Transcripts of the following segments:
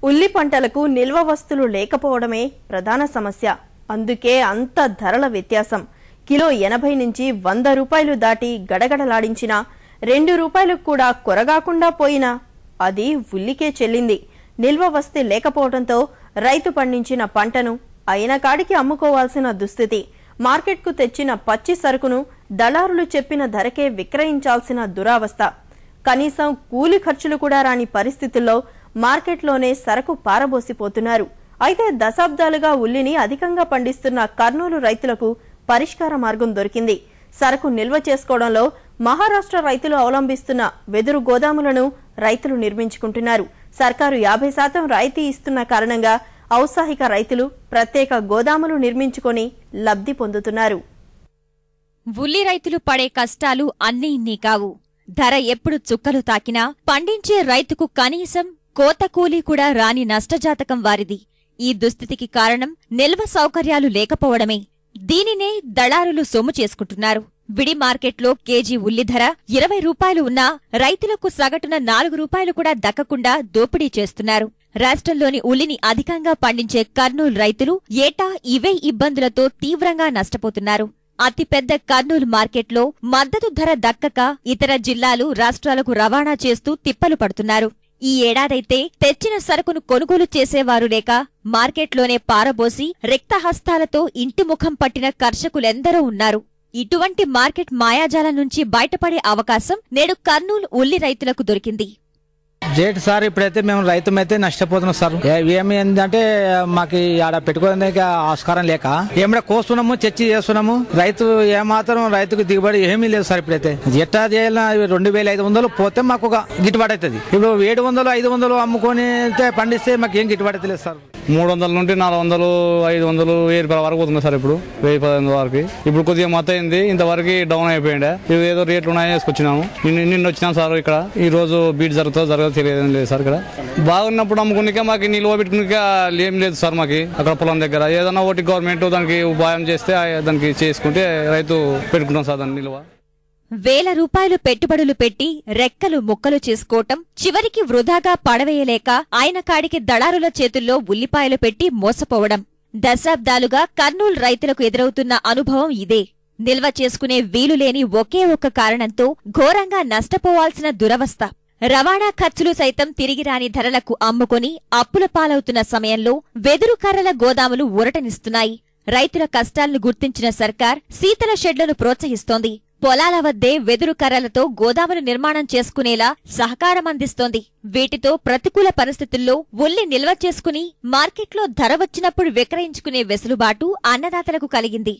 ఉల్లి పంటలకు నిల్వ వస్తువులు లేకపోవడమే ప్రధాన సమస్య అందుకే అంత ధరల వ్యత్యాసం కిలో ఎనభై నుంచి వంద రూపాయలు దాటి గడగడలాడించినా రెండు రూపాయలకు కూడా కొరగాకుండా పోయినా అది ఉల్లికే చెల్లింది నిల్వ వస్తే లేకపోవడంతో రైతు పండించిన పంటను అయిన కాడికి అమ్ముకోవాల్సిన దుస్థితి మార్కెట్కు తెచ్చిన పచ్చి సరుకును దళారులు చెప్పిన ధరకే విక్రయించాల్సిన దురావస్థ కనీసం కూలి ఖర్చులు కూడా రాని పరిస్థితుల్లో మార్కెట్లోనే సరకు పారబోసిపోతున్నారు అయితే దశాబ్దాలుగా ఉల్లిని అధికంగా పండిస్తున్న కర్నూలు రైతులకు పరిష్కార మార్గం దొరికింది సరకు నిల్వ చేసుకోవడంలో మహారాష్ట్ర రైతులు అవలంబిస్తున్న వెదురు గోదాములను రైతులు నిర్మించుకుంటున్నారు సర్కారు యాభై శాతం రాయితీ ఇస్తున్న కారణంగా ఔత్సాహిక రైతులు ప్రత్యేక గోదాములు నిర్మించుకొని లబ్ధి పొందుతున్నారు ఉల్లి రైతులు పడే కష్టాలు అన్నీ ఇన్ని కావు ధర ఎప్పుడు చుక్కలు తాకినా పండించే రైతుకు కనీసం కోత కూలీ కూడా రాని నష్టజాతకం వారిది ఈ దుస్థితికి కారణం నిల్వ సౌకర్యాలు లేకపోవడమే దీనినే దళారులు సొమ్ము చేసుకుంటున్నారు విడి మార్కెట్లో కేజీ ఉల్లి ధర ఇరవై రూపాయలు ఉన్నా రైతులకు సగటున నాలుగు రూపాయలు కూడా దక్కకుండా దోపిడీ చేస్తున్నారు రాష్ట్రంలోని ఉల్లిని అధికంగా పండించే కర్నూలు రైతులు ఏటా ఇవే ఇబ్బందులతో తీవ్రంగా నష్టపోతున్నారు అతిపెద్ద కర్నూలు మార్కెట్లో మద్దతు ధర దక్కక ఇతర జిల్లాలు రాష్ట్రాలకు రవాణా చేస్తూ తిప్పలు పడుతున్నారు ఈ ఏడాదైతే తెచ్చిన సరుకును కొనుగోలు చేసేవారు లేక మార్కెట్లోనే పారబోసి రిక్తహస్తాలతో ఇంటి ముఖం పట్టిన కర్షకులెందరో ఉన్నారు ఇటువంటి మార్కెట్ మాయాజాలం నుంచి బయటపడే అవకాశం నేడు కర్నూలు ఉల్లి రైతులకు దొరికింది రేట్ సార్ ఇప్పుడైతే మేము రైతుమైతే నష్టపోతున్నాం సార్ ఏ- ఏమి ఏంటంటే మాకు ఆడ పెట్టుకోవడానికి ఆస్కారం లేక ఏమైనా కోస్తున్నాము చర్చి చేస్తున్నాము రైతు ఏమాత్రం రైతుకు దిగుబడి ఏమీ లేదు సార్ ఇప్పుడైతే ఎట్టా చేయాలన్నా రెండు వేల ఐదు వందలు పోతే మాకు ఒక గిట్టుబాటు అవుతుంది ఇప్పుడు ఏడు వందలు ఐదు వందలు అమ్ముకొని అయితే పండిస్తే మాకు ఏం గిట్టుబాటు అయితే లేదు సార్ మూడు వందల నుండి నాలుగు వందలు ఐదు వందలు వెయ్యి రూపాయల వరకు పోతుంది సార్ ఇప్పుడు వెయ్యి పదహైదు వరకు ఇప్పుడు కొద్దిగా మొత్తం అయింది ఇంతవరకు డౌన్ అయిపోయింది ఇవి ఏదో రేట్లు ఉన్నాయని వేసుకొచ్చినాము నిన్న నిన్న వచ్చినాం సార్ ఇక్కడ ఈ రోజు బీట్ జరుగుతుందో జరగదో తెలియదు లేదు సార్ ఇక్కడ బాగున్నప్పుడు అమ్ముకునికే మాకు నిల్వ పెట్టుకునికే ఏం లేదు సార్ మాకు అక్కడ పొలం దగ్గర ఏదన్నా ఒకటి గవర్నమెంట్ దానికి ఉపాయం చేస్తే ఆ దానికి చేసుకుంటే రైతు పెట్టుకుంటాం సార్ దాన్ని నిల్వ వేల రూపాయలు పెట్టుబడులు పెట్టి రెక్కలు ముక్కలు చేసుకోవటం చివరికి వృధాగా పడవేయలేక ఆయన కాడికి దళారుల చేతుల్లో ఉల్లిపాయలు పెట్టి మోసపోవడం దశాబ్దాలుగా కర్నూలు రైతులకు ఎదురవుతున్న అనుభవం ఇదే నిల్వ చేసుకునే వీలులేని ఒకే ఒక్క కారణంతో ఘోరంగా నష్టపోవాల్సిన దురవస్థ రవాణా ఖర్చులు సైతం తిరిగి రాని ధరలకు అమ్ముకొని అప్పుల పాలవుతున్న సమయంలో వెదురు కర్రల గోదాములు ఊరటనిస్తున్నాయి రైతుల కష్టాలను గుర్తించిన సర్కార్ శీతల షెడ్లను ప్రోత్సహిస్తోంది పొలాల వద్దే వెదురు కర్రలతో గోదాములు నిర్మాణం చేసుకునేలా సహకారం అందిస్తోంది వీటితో ప్రతికూల పరిస్థితుల్లో ఉల్లి నిల్వ చేసుకుని మార్కెట్లో ధర వచ్చినప్పుడు విక్రయించుకునే వెసులుబాటు అన్నదాతలకు కలిగింది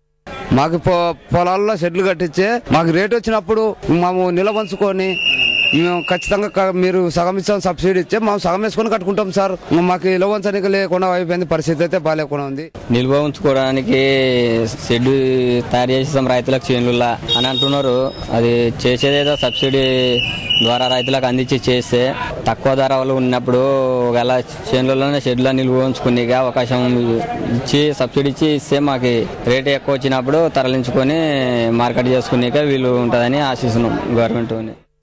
మాకు పొ పొలాల్లో షెడ్లు కట్టించే మాకు రేట్ వచ్చినప్పుడు మేము నిలవంచుకొని మేము ఖచ్చితంగా క- మీరు సగం ఇస్తాం సబ్సిడీ ఇచ్చే మేము సగం వేసుకొని కట్టుకుంటాం సార్ ఇంకా మాకు నిలవంచడానికి లేకుండా అయిపోయింది పరిస్థితి అయితే బాగాలేకుండా ఉంది నిల్వ ఉంచుకోవడానికి షెడ్ తయారు చేసేసాం రైతులకు చేనుల అని అంటున్నారు అది చేసేదేదో సబ్సిడీ ద్వారా రైతులకు అందించి చేస్తే తక్కువ ధరలు ఉన్నప్పుడు ఒకవేళ చేనులలోనే షెడ్లో నిల్వ ఉంచుకునే అవకాశం ఇచ్చి సబ్సిడీ ఇచ్చి ఇస్తే మాకు రేటు ఎక్కువ వచ్చినప్పుడు తరలించుకొని మార్కెట్ చేసుకునేకే వీలు ఉంటుందని ఆశిస్తున్నాం గవర్నమెంట్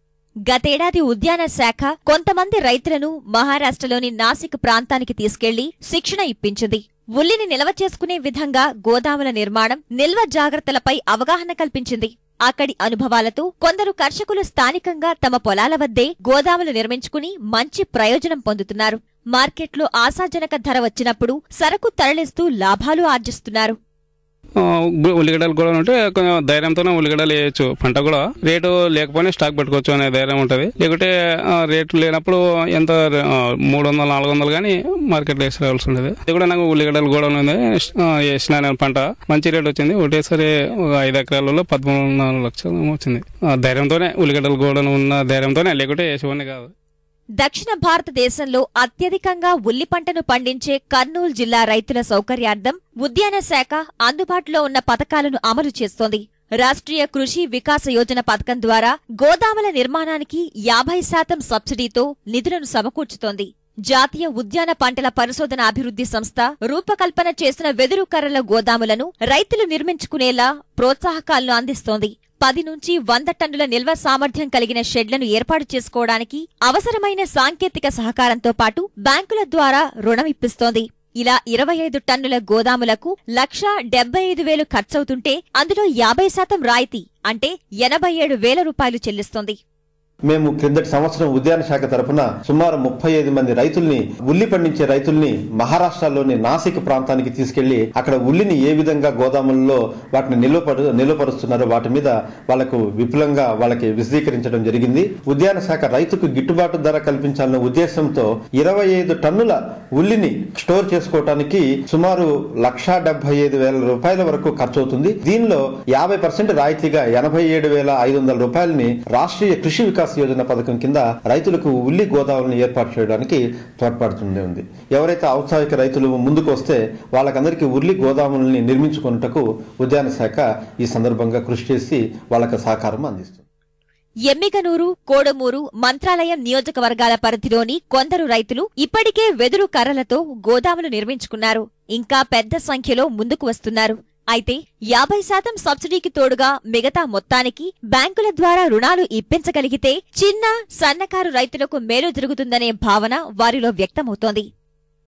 గతేడాది ఉద్యాన శాఖ కొంతమంది రైతులను మహారాష్ట్రలోని నాసిక్ ప్రాంతానికి తీసుకెళ్లి శిక్షణ ఇప్పించింది ఉల్లిని నిల్వ చేసుకునే విధంగా గోదాముల నిర్మాణం నిల్వ జాగ్రత్తలపై అవగాహన కల్పించింది అక్కడి అనుభవాలతో కొందరు కర్షకులు స్థానికంగా తమ పొలాల వద్దే గోదాములు నిర్మించుకుని మంచి ప్రయోజనం పొందుతున్నారు మార్కెట్లో ఆశాజనక ధర వచ్చినప్పుడు సరకు తరలిస్తూ లాభాలు ఆర్జిస్తున్నారు ఆ, గు- ఉల్లిగడ్డలు కూడా ఉంటే కొంచెం ధైర్యంతోనే ఉల్లిగడ్డలు వేయచ్చు పంట కూడా రేటు లేకపోయినా స్టాక్ పెట్టుకోవచ్చు అనే ధైర్యం ఉంటది లేకుంటే ఆ, రేటు లేనప్పుడు ఎంత ఆ, మూడు వందలు నాలుగు వందలు కానీ మార్కెట్లో వేసుకోవాల్సి ఉండేది ఇది కూడా నాకు ఉల్లిగడ్డలు కూడా ఉంది ఆ, వేసిన నేను పంట మంచి రేట్ వచ్చింది ఒకటేసారి ఒక ఐదు ఎకరాలలో పదమూడు నాలుగు లక్షలు ఏమో వచ్చింది ఆ, ధైర్యంతోనే ఉల్లిగడ్డలు కూడా ఉన్న ధైర్యంతోనే లేకుంటే వేసేవాడిని కాదు దక్షిణ భారతదేశంలో అత్యధికంగా ఉల్లి పంటను పండించే కర్నూలు జిల్లా రైతుల సౌకర్యార్థం ఉద్యాన శాఖ అందుబాటులో ఉన్న పథకాలను అమలు చేస్తోంది రాష్ట్రీయ కృషి వికాస యోజన పథకం ద్వారా గోదాముల నిర్మాణానికి యాభై శాతం సబ్సిడీతో నిధులను సమకూర్చుతోంది జాతీయ ఉద్యాన పంటల పరిశోధన అభివృద్ధి సంస్థ రూపకల్పన చేసిన వెదురు కర్రల గోదాములను రైతులు నిర్మించుకునేలా ప్రోత్సాహకాలను అందిస్తోంది పది నుంచి వంద టన్నుల నిల్వ సామర్థ్యం కలిగిన షెడ్లను ఏర్పాటు చేసుకోవడానికి అవసరమైన సాంకేతిక సహకారంతో పాటు బ్యాంకుల ద్వారా రుణం ఇప్పిస్తోంది ఇలా ఇరవై ఐదు టన్నుల గోదాములకు లక్ష డెబ్బై ఐదు వేలు ఖర్చవుతుంటే అందులో యాభై శాతం రాయితీ అంటే ఎనభై ఏడు వేల రూపాయలు చెల్లిస్తోంది మేము క్రిందటి సంవత్సరం ఉద్యాన శాఖ తరపున సుమారు ముప్పై ఐదు మంది రైతుల్ని ఉల్లి పండించే రైతుల్ని మహారాష్ట్రలోని నాసిక్ ప్రాంతానికి తీసుకెళ్లి అక్కడ ఉల్లిని ఏ విధంగా గోదాములలో వాటిని నిల్వపరు నిల్వపరుస్తున్నారో వాటి మీద వాళ్లకు విపులంగా వాళ్ళకి విశదీకరించడం జరిగింది ఉద్యాన శాఖ రైతుకు గిట్టుబాటు ధర కల్పించాలన్న ఉద్దేశంతో ఇరవై ఐదు టన్నుల ఉల్లిని స్టోర్ చేసుకోవటానికి సుమారు లక్షా డెబ్బై ఐదు వేల రూపాయల వరకు ఖర్చు అవుతుంది దీనిలో యాభై పర్సెంట్ రాయితీగా ఎనభై ఏడు వేల ఐదు వందల రూపాయలని రాష్ట్రీయ కృషి వికాస్ యోజన పథకం కింద రైతులకు ఉల్లి గోదాములను ఏర్పాటు చేయడానికి తోడ్పడుతుండే ఉంది ఎవరైతే ఔత్సాహిక రైతులు ముందుకు వస్తే వాళ్ళకందరికీ ఉల్లి గోదాములని నిర్మించుకున్నటకు ఉద్యాన శాఖ ఈ సందర్భంగా కృషి చేసి వాళ్ళకి సహకారం అందిస్తుంది ఎమ్మిగనూరు కోడమూరు మంత్రాలయం నియోజకవర్గాల పరిధిలోని కొందరు రైతులు ఇప్పటికే వెదురు కర్రలతో గోదాములు నిర్మించుకున్నారు ఇంకా పెద్ద సంఖ్యలో ముందుకు వస్తున్నారు అయితే యాభై శాతం సబ్సిడీకి తోడుగా మిగతా మొత్తానికి బ్యాంకుల ద్వారా రుణాలు ఇప్పించగలిగితే చిన్న సన్నకారు రైతులకు మేలు జరుగుతుందనే భావన వారిలో వ్యక్తమవుతోంది